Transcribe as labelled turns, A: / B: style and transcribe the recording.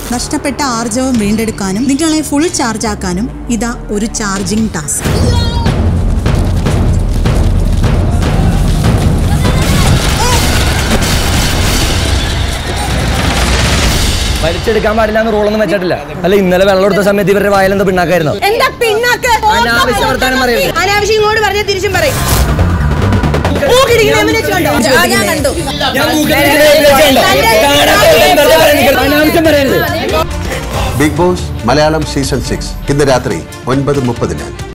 A: നഷ്ടപ്പെട്ട ആർജവം വീണ്ടെടുക്കാനും നിങ്ങളെ ഫുൾ ചാർജ് ആക്കാനും ഇതാ ഒരു ചാർജിംഗ് ടാസ്ക്
B: വലിച്ചെടുക്കാൻ പാടില്ല എന്ന് റോളൊന്നും വെച്ചിട്ടില്ല അല്ല ഇന്നലെ വെള്ളം എടുത്ത സമയത്ത് ഇവരുടെ വായിലെന്താ പിണ്ണാക്കായിരുന്നു
C: എന്താ പിണ്ണാക്ക്
B: അനാവശ്യ വർത്താനം പറയരുത്.
C: അനാവശ്യം ഇങ്ങോട്ട് പറഞ്ഞ തിരിച്ചും പറയും മൂക്കിടിക്കുന്ന എങ്ങനെ കണ്ടോ ആ, ഞാൻ കണ്ടു
B: അനാവശ്യം പറയരുത്
D: Big Boss Malayalam season six ഇന്ന് രാത്രി ഒൻപത് മുപ്പതിന്